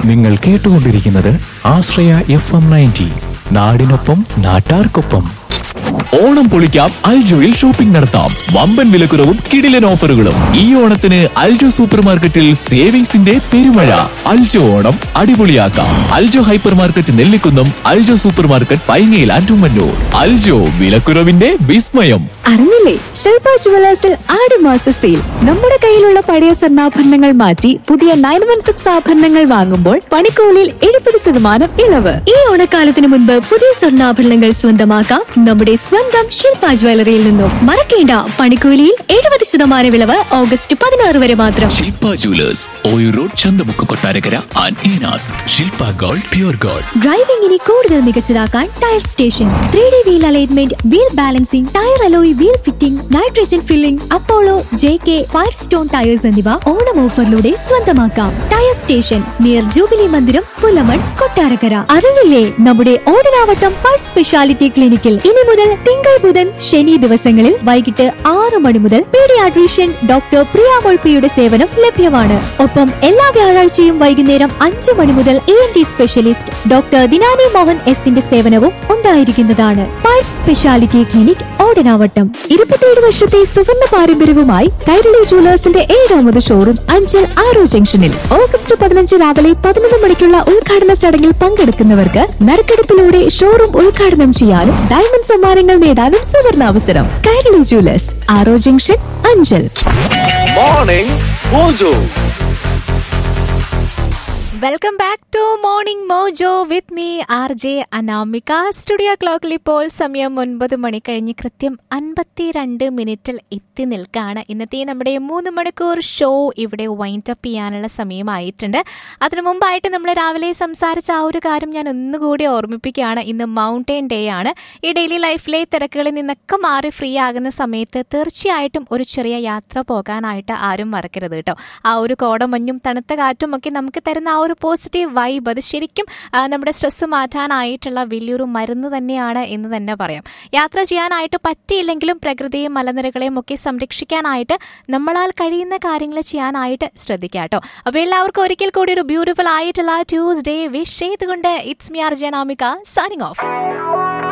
നിങ്ങൾ കേട്ടുകൊണ്ടിരിക്കുന്നത് ആശ്രയ F M ninety നാടിനൊപ്പം നാട്ടാർക്കൊപ്പം ഓണം പൊളിക്കാം അൽജോയിൽ ഷോപ്പിംഗ് നടത്താം വമ്പൻ വിലക്കുറവും കിടിലൻ ഓഫറുകളും ഈ ഓണത്തിന് അൽജോ സൂപ്പർ മാർക്കറ്റിൽ സേവിങ്സിന്റെ പെരുമഴ അൽജോ ഓണം അടിപൊളിയാക്കാം Aljo hyper market Nellikkunnam Aljo super market പൈങ്ങയിൽ ആറ്റുമന്നൂർ അൽജോ വിലക്കുറവിന്റെ വിസ്മയം അറിഞ്ഞില്ലേ ശില്പ ജുവലേഴ്സിൽ ആടുമാസ സെയിൽ നമ്മുടെ കയ്യിലുള്ള പഴയ സ്വർണ്ണാഭരണങ്ങൾ മാറ്റി പുതിയ നയൻ വൺ സിക്സ് ആഭരണങ്ങൾ വാങ്ങുമ്പോൾ പണിക്കൂലിയിൽ എഴുപത് ശതമാനം ഇളവ് ഈ ഓണക്കാലത്തിന് മുൻപ് പുതിയ സ്വർണ്ണാഭരണങ്ങൾ സ്വന്തമാക്കാം നമ്മുടെ സ്വന്തം ശില്പ ജ്വല്ലറിയിൽ നിന്നും മറക്കേണ്ട പണിക്കൂലിയിൽ എഴുപത് ശതമാനം ഇളവ് ഓഗസ്റ്റ് പതിനാറ് വരെ മാത്രം ശില്പ ജുവലേഴ്സ് ഓയു റോഡ് ചന്തമുക്ക് കൊട്ടാരക്കര ആൻഡ് ഈനാഥ് ശില്പ ഗോൾഡ് പ്യൂർ ഗോൾഡ് ഡ്രൈവിംഗിനെ കൂടുതൽ മികച്ചതാക്കാൻ tyre station three D wheel alignment wheel balancing tyre alloy wheel fitting nitrogen filling Apollo J K Firestone tyres എന്നിവ ഓണം ഓഫറിലൂടെ സ്വന്തമാക്കാം ടയർ സ്റ്റേഷൻ നിയർ ജൂബിലി മന്ദിരം പുലമൺ കൊട്ടാരക്കര അറിഞ്ഞില്ലേ നമ്മുടെ ഓടനാവട്ടം പൾസ് സ്പെഷ്യാലിറ്റി ക്ലിനിക്കിൽ ഇനി മുതൽ തിങ്കൾ ബുധൻ ശനി ദിവസങ്ങളിൽ വൈകിട്ട് ആറ് മണി മുതൽ പീഡിയാട്രീഷ്യൻ ഡോക്ടർ പ്രിയ മൊൾപ്പിയുടെ സേവനം ലഭ്യമാണ് ഒപ്പം എല്ലാ വ്യാഴാഴ്ചയും വൈകുന്നേരം അഞ്ചു മണി മുതൽ E N T specialist doctor Dinani Mohan എസിന്റെ സേവനവും ഉണ്ടായിരിക്കുന്നതാണ് പൾസ് സ്പെഷ്യാലിറ്റി ക്ലിനിക് ഓടനാവട്ടം ഇരുപത്തിയേഴ് വർഷത്തെ സുവർണ പാരമ്പര്യവുമായി കൈരളി ജുവലേഴ്സിന്റെ ഏഴാമത് ഷോറൂം അഞ്ചൽ ആറോ ജംഗ്ഷനിൽ ഓഗസ്റ്റ് പതിനഞ്ച് രാവിലെ പതിനൊന്ന് മണിക്കുള്ള ഉദ്ഘാടന ചടങ്ങിൽ പങ്കെടുക്കുന്നവർക്ക് നറുക്കെടുപ്പിലൂടെ ഷോറൂം ഉദ്ഘാടനം ചെയ്യാനും ഡയമണ്ട് സമ്മാനങ്ങൾ നേടാനും സുവർണാവസരം കൈരളി ജുവലേഴ്സ് ആറോ junction Anchal Morning Mojo. Welcome back to Morning Mojo with me R J Anamika studio ക്ലോക്കിൽ ഇപ്പോൾ സമയം ഒൻപത് മണി കഴിഞ്ഞ് കൃത്യം അൻപത്തിരണ്ട് മിനിറ്റിൽ എത്തി നിൽക്കുകയാണ് ഇന്നത്തെ നമ്മുടെ മൂന്ന് മണിക്കൂർ ഷോ ഇവിടെ വൈൻഡ് അപ്പ് ചെയ്യാനുള്ള സമയമായിട്ടുണ്ട് അതിനു മുമ്പായിട്ട് നമ്മൾ രാവിലെ സംസാരിച്ച ആ ഒരു കാര്യം ഞാൻ ഒന്നുകൂടി ഓർമ്മിപ്പിക്കുകയാണ് ഇന്ന് മൗണ്ടൈൻ ഡേ ആണ് ഈ ഡെയിലി ലൈഫിലെ തിരക്കുകളിൽ നിന്നൊക്കെ മാറി ഫ്രീ ആകുന്ന സമയത്ത് തീർച്ചയായിട്ടും ഒരു ചെറിയ യാത്ര പോകാനായിട്ട് ആരും മറക്കരുത് കേട്ടോ ആ ഒരു കോടമഞ്ഞും തണുത്ത കാറ്റും ഒക്കെ നമുക്ക് തരുന്ന ആ ഒരു പോസിറ്റീവ് വൈബ് അത് ശരിക്കും ആ, നമ്മുടെ സ്ട്രെസ് മാറ്റാനായിട്ടുള്ള വലിയൊരു മരുന്ന് തന്നെയാണ് എന്ന് തന്നെ പറയാം യാത്ര ചെയ്യാനായിട്ട് പറ്റിയില്ലെങ്കിലും പ്രകൃതിയും മലനിരകളെയും ഒക്കെ സംരക്ഷിക്കാനായിട്ട് നമ്മളാൽ കഴിയുന്ന കാര്യങ്ങൾ ചെയ്യാനായിട്ട് ശ്രദ്ധിക്കുക കേട്ടോ അപ്പോൾ എല്ലാവർക്കും ഒരിക്കൽ കൂടി ഒരു ബ്യൂട്ടിഫുൾ ആയിട്ടുള്ള ട്യൂസ്ഡേ വിഷ് ചെയ്തുകൊണ്ട് it's me R Janamika signing of